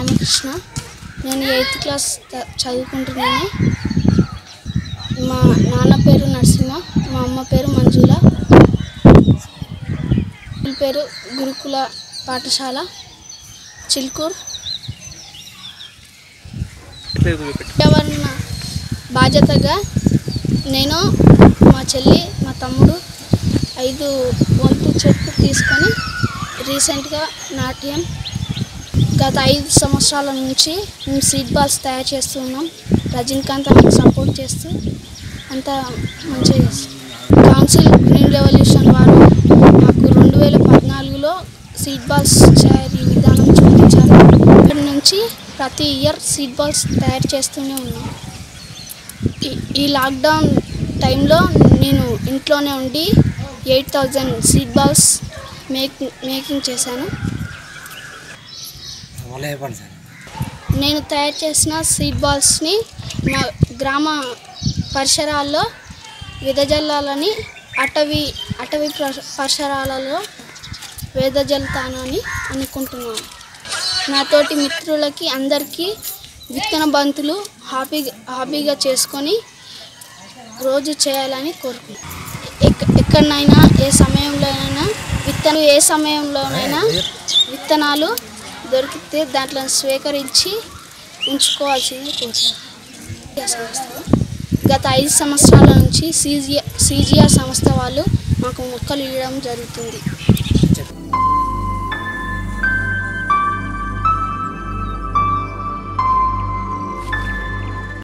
రామకృష్ణ నేను eighth class త- చదువుకుంటున్నాను మా నాన్న పేరు నరసింహ మా అమ్మ పేరు మంజుల స్కూల్ పేరు గురుకుల పాఠశాల చిల్కూర్ పర్యావరణ బాధ్యతగా నేను మా చెల్లి మా తమ్ముడు ఐదు వంతు చెట్లు తీసుకొని రీసెంట్గా నాట్యం గత ఐదు సంవత్సరాల నుంచి మేము సీడ్ బాల్స్ తయారు చేస్తున్నాం రజనీకాంత్ మాకు సపోర్ట్ చేస్తూ అంతా మంచిగా చేస్తాం కౌన్సిల్ గ్రీన్ రెవల్యూషన్ వారు మాకు రెండు వేల పద్నాలుగులో సీడ్ బాల్స్ తయారీ విధానం చూపించారు అక్కడి నుంచి ప్రతి ఇయర్ సీడ్ బాల్స్ తయారు చేస్తూనే ఉన్నాం ఈ- ఈ లాక్డౌన్ టైంలో నేను ఇంట్లోనే ఉండి eight thousand seed balls make making చేశాను మళ్ళీ చెప్పండి సార్ నేను తయారు చేసిన సీడ్ బాల్స్ని మా గ్రామ పరిసరాల్లో వెదజల్లాలని అటవీ అటవీ ప్ర- పరిసరాలలో వెదజల్లుతానని అనుకుంటున్నాను నాతోటి మిత్రులకి అందరికీ విత్తన బంతులు హాబీ హాబీగా చేసుకొని రోజు చేయాలని కోరుకుంటున్నాను ఎక్క- ఎక్కడనైనా ఏ సమయంలోనైనా విత్తనం ఏ సమయంలోనైనా విత్తనాలు దొరికితే దాంట్లో స్వీకరించి ఉంచుకోవాల్సింది కోరుతున్నాను సంస్థ గత ఐదు సంవత్సరాల నుంచి సీజిఆర్ సీజీఆర్ సంస్థ వాళ్ళు మాకు మొక్కలు ఇవ్వడం జరుగుతుంది